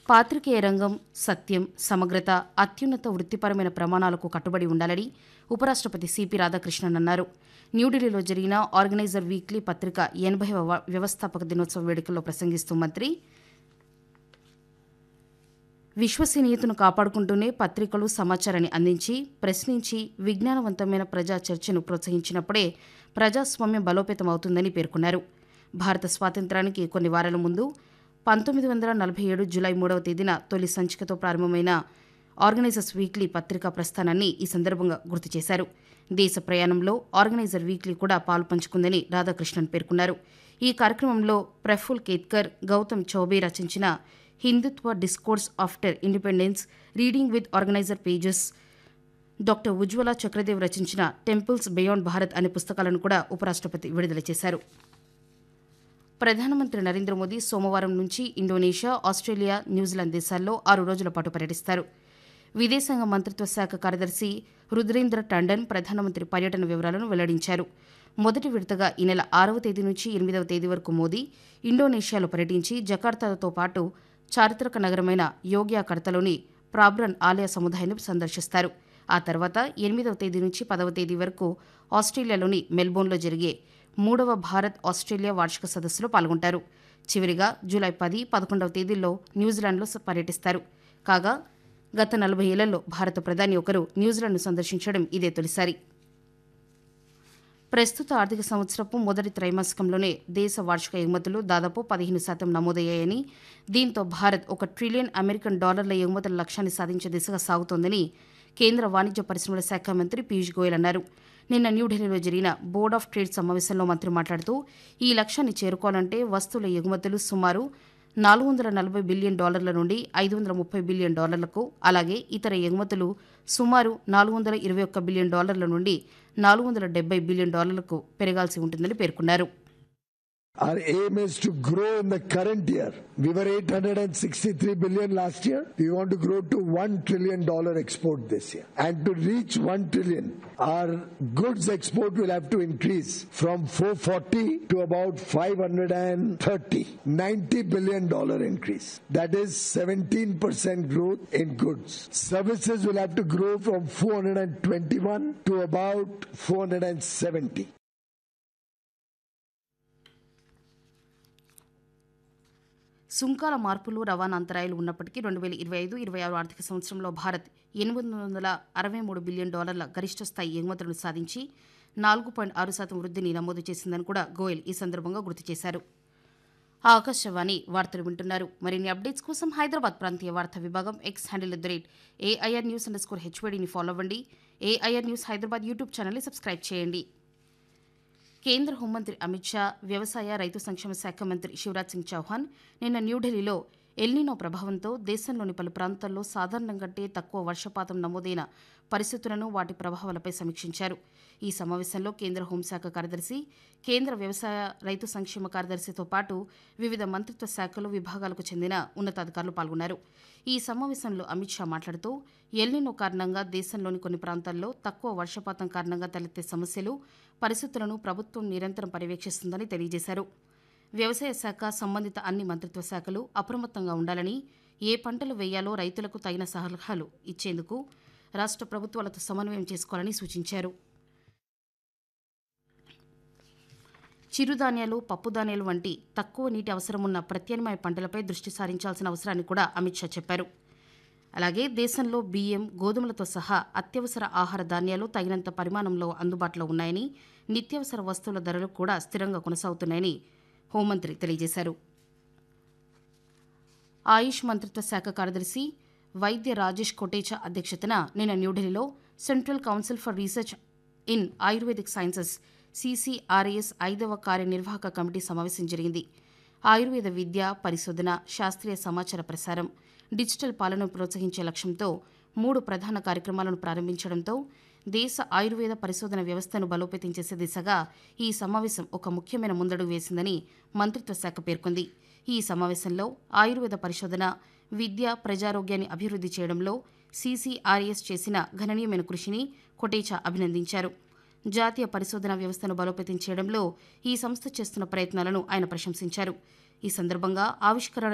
పాత్రికేయ రంగం సత్యం సమగ్రత అత్యున్నత వృత్తిపరమైన ప్రమాణాలకు కట్టుబడి ఉండాలని ఉపరాష్ట్రపతి సిపి రాధాకృష్ణన్ అన్నారు న్యూఢిల్లీలో జరిగిన ఆర్గనైజర్ వీక్లీ పత్రిక ఎనభైవ వ్యవస్థాపక దినోత్సవ వేడుకల్లో ప్రసంగిస్తూ మంత్రి విశ్వసనీయతను కాపాడుకుంటూనే పత్రికలు సమాచారాన్ని అందించి ప్రశ్నించి విజ్ఞానవంతమైన ప్రజా చర్చను ప్రోత్సహించినప్పుడే ప్రజాస్వామ్యం బలోపేతం అవుతుందని పేర్కొన్నారు భారత స్వాతంత్రానికి కొన్ని వారాల ముందు పంతొమ్మిది వందల నలభై ఏడు జులై మూడవ తేదీన తొలి సంచికతో ప్రారంభమైన ఆర్గనైజర్స్ వీక్లీ పత్రికా ప్రస్థానాన్ని ఈ సందర్భంగా గుర్తు చేశారు దేశ ప్రయాణంలో ఆర్గనైజర్ వీక్లీ కూడా పాలు పంచుకుందని రాధాకృష్ణన్ పేర్కొన్నారు ఈ కార్యక్రమంలో ప్రఫుల్ కేత్కర్ గౌతమ్ చౌబే రచించిన Hindutva discourse after independence reading with organiser pages doctor Ujwala Chakradev రచించిన టెంపుల్స్ బియాండ్ భారత్ అనే పుస్తకాలను కూడా ఉపరాష్ట్రపతి విడుదల చేశారు ప్రధానమంత్రి నరేంద్ర మోదీ సోమవారం నుంచి ఇండోనేషియా ఆస్ట్రేలియా న్యూజిలాండ్ దేశాల్లో ఆరు రోజుల పాటు పర్యటిస్తారు విదేశాంగ మంత్రిత్వ శాఖ కార్యదర్శి రుద్రేంద్ర టండన్ ప్రధానమంత్రి పర్యటన వివరాలను వెల్లడించారు మొదటి విడతగా ఈ నెల ఆరవ తేదీ నుంచి ఎనిమిదవ తేదీ వరకు మోదీ ఇండోనేషియాలో పర్యటించి జకార్తాతో పాటు చారిత్రక నగరమైన యోగ్యాకర్తలోని ప్రాబ్రన్ ఆలయ సముదాయాన్ని సందర్శిస్తారు ఆ తర్వాత ఎనిమిదవ తేదీ నుంచి పదవ తేదీ వరకు ఆస్ట్రేలియాలోని మెల్బోర్న్లో జరిగే మూడవ భారత్ ఆస్ట్రేలియా వార్షిక సదస్సులో పాల్గొంటారు చివరిగా జూలై పది పదకొండవ తేదీల్లో న్యూజిలాండ్లో పర్యటిస్తారు కాగా గత నలభై ఏళ్లలో భారత ప్రధాని ఒకరు న్యూజిలాండ్ను సందర్శించడం ఇదే తొలిసారి ప్రస్తుత ఆర్థిక సంవత్సరపు మొదటి త్రైమాసికంలోనే దేశ వార్షిక ఎగుమతులు దాదాపు పదిహేను శాతం నమోదయ్యాయని దీంతో భారత్ ఒక ట్రిలియన్ అమెరికన్ డాలర్ల ఎగుమతుల లక్ష్యాన్ని సాధించే దిశగా సాగుతోందని కేంద్ర వాణిజ్య పరిశ్రమల శాఖ మంత్రి పీయూష్ గోయల్ అన్నారు నిన్న న్యూఢిల్లీలో జరిగిన బోర్డ్ ఆఫ్ ట్రేడ్ సమావేశంలో మంత్రి మాట్లాడుతూ ఈ లక్ష్యాన్ని చేరుకోవాలంటే వస్తువుల ఎగుమతులు సుమారు నాలుగు వందల నలభై బిలియన్ డాలర్ల నుండి ఐదు వందల ముప్పై బిలియన్ డాలర్లకు అలాగే ఇతర ఎగుమతులు సుమారు నాలుగు వందల ఇరవై ఒక్క బిలియన్ డాలర్ల నుండి నాలుగు వందల డెబ్బై బిలియన్ డాలర్లకు పెరగాల్సి ఉంటుందని పేర్కొన్నారు Our aim is to grow in the current year. We were 863 billion last year. We want to grow to 1 trillion dollar export this year. And to reach 1 trillion, our goods export will have to increase from 440 to about 530. 90 billion dollar increase. That is 17% growth in goods. Services will have to grow from 421 to about 470. సుంకాల మార్పులు రవాణా అంతరాయాలు ఉన్నప్పటికీ రెండు వేల ఇరవై ఐదు ఇరవై ఆరు ఆర్థిక సంవత్సరంలో భారత్ ఎనిమిది వందల అరవై మూడు బిలియన్ డాలర్ల గరిష్ట స్థాయి ఎగుమతులను సాధించి నాలుగు పాయింట్ ఆరు శాతం వృద్ధిని నమోదు చేసిందని కూడా గోయల్ ఈ సందర్భంగా గుర్తు చేశారు ఆకాశవాణి వార్తలు వింటున్నారు మరిన్ని అప్డేట్స్ కోసం హైదరాబాద్ ప్రాంతీయ వార్తా విభాగం X handle at the rate AIR news underscore హెచ్వీడీని ఫాలో అవ్వండి ఏఐఆర్ న్యూస్ హైదరాబాద్ యూట్యూబ్ ఛానల్ని సబ్స్క్రైబ్ చేయండి కేంద్ర హోంమంత్రి అమిత్ షా వ్యవసాయ రైతు సంక్షేమ శాఖ మంత్రి శివరాజ్ సింగ్ చౌహాన్ నిన్న న్యూఢిల్లీలో ఎల్నినో ప్రభావంతో దేశంలోని పలు ప్రాంతాల్లో సాధారణం కంటే తక్కువ వర్షపాతం నమోదైన పరిస్థితులను వాటి ప్రభావాలపై సమీక్షించారు ఈ సమావేశంలో కేంద్ర హోంశాఖ కార్యదర్శి కేంద్ర వ్యవసాయ రైతు సంక్షేమ కార్యదర్శితో పాటు వివిధ మంత్రిత్వ శాఖలు విభాగాలకు చెందిన ఉన్నతాధికారులు పాల్గొన్నారు ఈ సమావేశంలో అమిత్ షా మాట్లాడుతూ ఎల్నినో కారణంగా దేశంలోని కొన్ని ప్రాంతాల్లో తక్కువ వర్షపాతం కారణంగా తలెత్తే సమస్యలు పరిస్థితులను ప్రభుత్వం నిరంతరం పర్యవేక్షిస్తుందని తెలియజేశారు వ్యవసాయ శాఖ సంబంధిత అన్ని మంత్రిత్వ శాఖలు అప్రమత్తంగా ఉండాలని ఏ పంటలు వేయాలో రైతులకు తగిన సలహాలు ఇచ్చేందుకు రాష్ట్ర ప్రభుత్వాలతో సమన్వయం చేసుకోవాలని సూచించారు చిరుధాన్యాలు పప్పుధాన్యాలు వంటి తక్కువ నీటి అవసరమున్న ప్రత్యామ్నాయ పంటలపై దృష్టి సారించాల్సిన అవసరాన్ని కూడా అమిత్ షా చెప్పారు అలాగే దేశంలో బియ్యం గోధుమలతో సహా అత్యవసర ఆహార ధాన్యాలు తగినంత పరిమాణంలో అందుబాటులో ఉన్నాయని నిత్యావసర వస్తువుల ధరలు కూడా స్థిరంగా కొనసాగుతున్నాయని హోంమంత్రి తెలియజేశారు ఆయుష్ మంత్రిత్వ శాఖ కార్యదర్శి వైద్య రాజేష్ కొటేచా అధ్యక్షతన నిన్న న్యూఢిల్లీలో central council for research in Ayurvedic sciences CCRAS ఐదవ కార్యనిర్వాహక కమిటీ సమావేశం జరిగింది ఆయుర్వేద విద్య పరిశోధన శాస్త్రీయ సమాచార ప్రసారం డిజిటల్ పాలనను ప్రోత్సహించే లక్ష్యంతో మూడు ప్రధాన కార్యక్రమాలను ప్రారంభించడంతో దేశ ఆయుర్వేద పరిశోధన వ్యవస్థను బలోపేతం చేసే దిశగా ఈ సమావేశం ఒక ముఖ్యమైన ముందడుగు వేసిందని మంత్రిత్వ శాఖ పేర్కొంది ఈ సమావేశంలో ఆయుర్వేద పరిశోధన విద్య ప్రజారోగ్యాన్ని అభివృద్ధి చేయడంలో సీసీఆర్ఎస్ చేసిన గణనీయమైన కృషిని కొటేచా అభినందించారు జాతీయ పరిశోధన వ్యవస్థను బలోపేతం చేయడంలో ఈ సంస్థ చేస్తున్న ప్రయత్నాలను ఆయన ప్రశంసించారు ఈ సందర్భంగా ఆవిష్కరణ